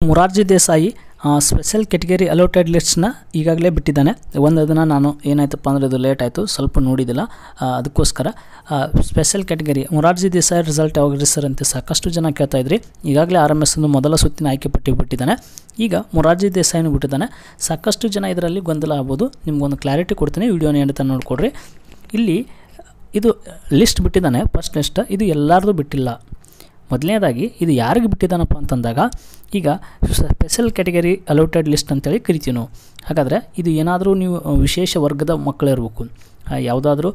Morarji Desai special category allotted ಲಿಸ್ಟ್ನ ಈಗಾಗಲೇ ಬಿಟ್ಟಿದ್ದಾನೆ ಒಂದು ಅದನ್ನು ನಾನು ಏನಾಯ್ತಪ್ಪ ಅಂದರೆ ಇದು ಲೇಟ್ ಆಯಿತು ಸ್ವಲ್ಪ ನೋಡಿದ್ದಿಲ್ಲ ಆ, ಅದಕ್ಕೋಸ್ಕರ special category Morarji Desai result ಯಾವಾಗ ಸರ್ ಅಂತ ಸಾಕಷ್ಟು ಜನ ಕೇಳ್ತಾ ಇದ್ರಿ ಈಗಾಗಲೇ ಆರ್ ಎಮ್ ಎಸ್ ಮೊದಲ ಸುತ್ತಿನ ಆಯ್ಕೆ ಪಟ್ಟಿ ಬಿಟ್ಟಿದ್ದಾನೆ ಈಗ ಮುರಾರ್ಜಿ ದೇಸಾಯಿನೂ ಬಿಟ್ಟಿದ್ದಾನೆ ಸಾಕಷ್ಟು ಜನ ಇದರಲ್ಲಿ ಗೊಂದಲ ಆಗ್ಬೋದು ನಿಮ್ಗೊಂದು ಕ್ಲಾರಿಟಿ ಕೊಡ್ತೀನಿ ವಿಡಿಯೋನ ಏನು ನೋಡ್ಕೊಡ್ರಿ ಇಲ್ಲಿ ಇದು ಲಿಸ್ಟ್ ಬಿಟ್ಟಿದ್ದಾನೆ ಫಸ್ಟ್ ಲಿಸ್ಟ್ ಇದು ಎಲ್ಲರದು ಬಿಟ್ಟಿಲ್ಲ ಮೊದಲನೇದಾಗಿ ಇದು ಯಾರಿಗೆ ಬಿಟ್ಟಿದ್ದಾನಪ್ಪ ಅಂತಂದಾಗ ಈಗ ಸ್ಪೆಷಲ್ ಕ್ಯಾಟಗರಿ ಅಲೋಟೆಡ್ ಲಿಸ್ಟ್ ಅಂತೇಳಿ ಕರಿತೀವಿ ನಾವು ಹಾಗಾದರೆ ಇದು ಏನಾದರೂ ನೀವು ಆ, ವಿಶೇಷ ವರ್ಗದ ಮಕ್ಕಳಿರ್ಬೇಕು ಯಾವುದಾದ್ರೂ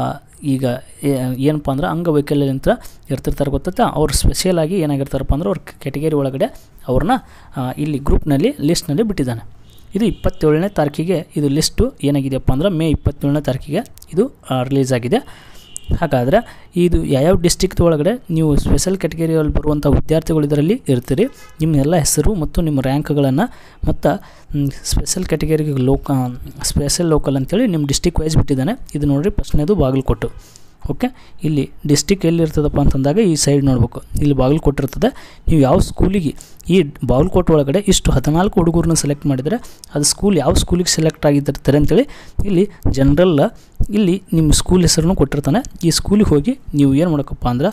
ಈಗ ಏ- ಏನಪ್ಪ ಅಂದ್ರೆ ಅಂಗವೈಕಲ್ಯಂತ ಇರ್ತಿರ್ತಾರೆ ಗೊತ್ತಾ ಅವ್ರು ಸ್ಪೆಷಲಾಗಿ ಏನಾಗಿರ್ತಾರಪ್ಪ ಅಂದ್ರೆ ಅವ್ರ ಕ್ಯಾಟಗರಿ ಒಳಗಡೆ ಅವ್ರನ್ನ ಆ, ಇಲ್ಲಿ ಗ್ರೂಪ್ನಲ್ಲಿ ಲಿಸ್ಟ್ನಲ್ಲಿ ಬಿಟ್ಟಿದ್ದಾನೆ ಇದು ಇಪ್ಪತ್ತೇಳನೇ ತಾರೀಕಿಗೆ ಇದು ಲಿಸ್ಟು ಏನಾಗಿದೆಯಪ್ಪ ಅಂದ್ರೆ ಮೇ ಇಪ್ಪತ್ತೇಳನೇ ತಾರೀಕಿಗೆ ಇದು ರಿಲೀಸ್ ಆಗಿದೆ ಹಾಗಾದರೆ ಇದು ಯಾವ್ಯಾವ ಡಿಸ್ಟಿಕ್ಟ್ ಒಳಗಡೆ ನೀವು ಸ್ಪೆಷಲ್ ಕ್ಯಾಟಗರಿಯಲ್ಲಿ ಬರುವಂಥ ವಿದ್ಯಾರ್ಥಿಗಳು ಇದರಲ್ಲಿ ಇರ್ತೀರಿ ನಿಮ್ಮ ಎಲ್ಲ ಹೆಸರು ಮತ್ತು ನಿಮ್ಮ ರ್ಯಾಂಕ್ಗಳನ್ನು ಮತ್ತು ಸ್ಪೆಷಲ್ ಕ್ಯಾಟಗರಿಗೆ ಲೋಕ ಸ್ಪೆಷಲ್ ಲೋಕಲ್ ಅಂತೇಳಿ ನಿಮ್ಮ ಡಿಸ್ಟಿಕ್ ವೈಸ್ ಬಿಟ್ಟಿದ್ದಾನೆ ಇದು ನೋಡಿರಿ ಫಸ್ಟ್ನೇದು ಬಾಗಲಕೋಟು ಓಕೆ ಇಲ್ಲಿ ಡಿಸ್ಟಿಕ್ ಎಲ್ಲಿ ಇರ್ತದಪ್ಪ ಅಂತಂದಾಗ ಈ ಸೈಡ್ ನೋಡ್ಬೇಕು ಇಲ್ಲಿ ಬಾಗಲಕೋಟೆ ಇರ್ತದೆ ನೀವು ಯಾವ ಸ್ಕೂಲಿಗೆ ಈ ಬಾಗಲಕೋಟೆ ಒಳಗಡೆ ಇಷ್ಟು ಹದಿನಾಲ್ಕು ಹುಡುಗರನ್ನ ಸೆಲೆಕ್ಟ್ ಮಾಡಿದರೆ ಅದು ಸ್ಕೂಲ್ ಯಾವ ಸ್ಕೂಲಿಗೆ ಸೆಲೆಕ್ಟ್ ಆಗಿರ್ತಾರೆ ಅಂತೇಳಿ ಇಲ್ಲಿ ಜನರಲ್ ಇಲ್ಲಿ ನಿಮ್ಮ ಸ್ಕೂಲ್ ಹೆಸರನ್ನು ಕೊಟ್ಟಿರ್ತಾನೆ ಈ ಸ್ಕೂಲಿಗೆ ಹೋಗಿ ನೀವು ಏನು ಮಾಡಬೇಕಪ್ಪ ಅಂದ್ರೆ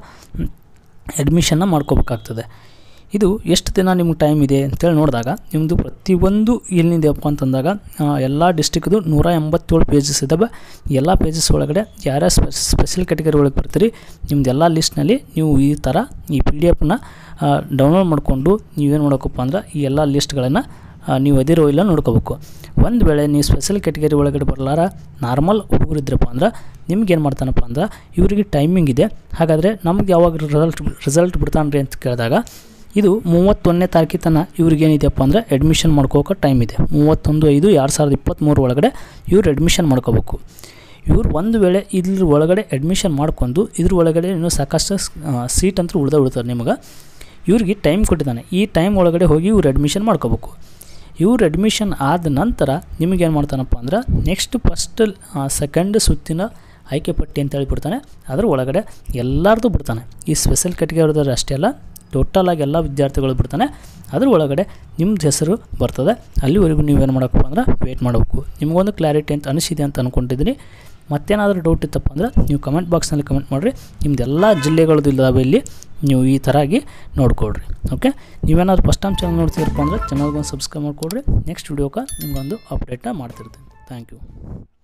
ಅಡ್ಮಿಷನ್ನ ಮಾಡ್ಕೋಬೇಕಾಗ್ತದೆ ಇದು ಎಷ್ಟು ದಿನ ನಿಮ್ಗೆ ಟೈಮ್ ಇದೆ ಅಂತೇಳಿ ನೋಡಿದಾಗ ನಿಮ್ಮದು ಪ್ರತಿಯೊಂದು ಏನಿದೆಯಪ್ಪ ಅಂತಂದಾಗ ಎಲ್ಲ ಡಿಸ್ಟಿಕ್ದು ನೂರ ಎಂಬತ್ತೇಳು ಪೇಜಸ್ ಇದ್ದಾವೆ ಎಲ್ಲ ಪೇಜಸ್ ಒಳಗಡೆ ಯಾರ್ಯಾರು ಸ್ಪೆ ಸ್ಪೆಷಲ್ ಕ್ಯಾಟಗರಿ ಒಳಗೆ ಬರ್ತೀರಿ ನಿಮ್ದು ಎಲ್ಲ ಲಿಸ್ಟ್ನಲ್ಲಿ ನೀವು ಈ ಥರ ಈ ಪಿ ಡಿ ಎಫ್ನ ಡೌನ್ಲೋಡ್ ಮಾಡಿಕೊಂಡು ನೀವೇನು ಮಾಡಬೇಕಪ್ಪ ಅಂದ್ರೆ ಈ ಎಲ್ಲ ಲಿಸ್ಟ್ಗಳನ್ನು ನೀವು ಅದಿರೋ ಇಲ್ಲ ನೋಡ್ಕೋಬೇಕು ಒಂದು ವೇಳೆ ನೀವು ಸ್ಪೆಷಲ್ ಕ್ಯಾಟಗರಿ ಒಳಗಡೆ ಬರಲಾರ ನಾರ್ಮಲ್ ಹುಡುಗರು ಇದ್ರಪ್ಪ ಅಂದ್ರೆ ನಿಮ್ಗೆ ಏನು ಮಾಡ್ತಾನಪ್ಪ ಅಂದ್ರೆ ಇವರಿಗೆ ಟೈಮಿಂಗ್ ಇದೆ ಹಾಗಾದರೆ ನಮ್ಗೆ ಯಾವಾಗ ರಿಸಲ್ಟ್ ರಿಸಲ್ಟ್ ಬಿಡ್ತಾನೆ ರೀ ಅಂತ ಕೇಳಿದಾಗ ಇದು ಮೂವತ್ತೊಂದನೇ ತಾರೀಕಿಗೆ ತನಕ ಇವ್ರಿಗೆ ಏನಿದೆಯಪ್ಪ ಅಂದರೆ ಅಡ್ಮಿಷನ್ ಮಾಡ್ಕೋಕೆ ಟೈಮ್ ಇದೆ ಮೂವತ್ತೊಂದು ಐದು ಎರಡು ಸಾವಿರದ ಇಪ್ಪತ್ತ್ಮೂರು ಒಳಗಡೆ ಇವ್ರು ಅಡ್ಮಿಷನ್ ಮಾಡ್ಕೋಬೇಕು ಇವ್ರು ಒಂದು ವೇಳೆ ಇದ್ರ ಒಳಗಡೆ ಅಡ್ಮಿಷನ್ ಮಾಡ್ಕೊಂಡು ಇದ್ರ ಒಳಗಡೆ ಇನ್ನೂ ಸಾಕಷ್ಟು ಸೀಟ್ ಅಂತೂ ಉಳ್ದ ಉಳ್ತಾರೆ ನಿಮಗೆ ಇವ್ರಿಗೆ ಟೈಮ್ ಕೊಟ್ಟಿದ್ದಾನೆ ಈ ಟೈಮ್ ಒಳಗಡೆ ಹೋಗಿ ಇವ್ರು ಅಡ್ಮಿಷನ್ ಮಾಡ್ಕೋಬೇಕು ಇವ್ರು ಅಡ್ಮಿಷನ್ ಆದ ನಂತರ ನಿಮಗೇನು ಮಾಡ್ತಾನಪ್ಪ ಅಂದ್ರೆ ನೆಕ್ಸ್ಟ್ ಫಸ್ಟ್ ಸೆಕೆಂಡ್ ಸುತ್ತಿನ ಆಯ್ಕೆ ಪಟ್ಟಿ ಅಂತ ಹೇಳಿ ಬಿಡ್ತಾನೆ ಅದ್ರ ಒಳಗಡೆ ಎಲ್ಲರದು ಬಿಡ್ತಾನೆ ಈ ಸ್ಪೆಷಲ್ ಕ್ಯಾಟಗರಿದವ್ರು ಅಷ್ಟೇ ಅಲ್ಲ ಟೋಟಲ್ ಆಗಿ ಎಲ್ಲ ವಿದ್ಯಾರ್ಥಿಗಳು ಬಿಡ್ತಾನೆ ಅದ್ರ ಒಳಗಡೆ ನಿಮ್ದು ಹೆಸರು ಬರ್ತದೆ ಅಲ್ಲಿವರೆಗೂ ನೀವೇನು ಮಾಡಬೇಕಪ್ಪ ಅಂದ್ರೆ ವೇಟ್ ಮಾಡಬೇಕು ನಿಮಗೊಂದು ಕ್ಲಾರಿಟಿ ಅಂತ ಅನಿಸಿದೆ ಅಂತ ಅಂದ್ಕೊಂಡಿದ್ದೀನಿ ಮತ್ತೇನಾದರೂ ಡೌಟ್ ಇತ್ತಪ್ಪ ಅಂದ್ರೆ ನೀವು ಕಮೆಂಟ್ ಬಾಕ್ಸ್ನಲ್ಲಿ ಕಮೆಂಟ್ ಮಾಡಿರಿ ನಿಮ್ದೆಲ್ಲ ಜಿಲ್ಲೆಗಳದ್ದು ಇದ್ದಾವೆ ಇಲ್ಲಿ ನೀವು ಈ ಥರ ಆಗಿ ನೋಡ್ಕೊಳ್ರಿ ಓಕೆ ನೀವೇನಾದ್ರು ಫಸ್ಟ್ ಟೈಮ್ ಚಾನಲ್ ನೋಡ್ತಿದ್ರಪ್ಪ ಅಂದ್ರೆ ಚಾನಲ್ಗೊಂದು ಸಬ್ಸ್ಕ್ರೈಬ್ ಮಾಡ್ಕೊಡ್ರಿ ನೆಕ್ಸ್ಟ್ ವಿಡಿಯೋಕ್ಕೆ ನಿಮ್ಗೊಂದು ಅಪ್ಡೇಟ್ನ ಮಾಡ್ತಿರ್ತೀನಿ ಥ್ಯಾಂಕ್ ಯು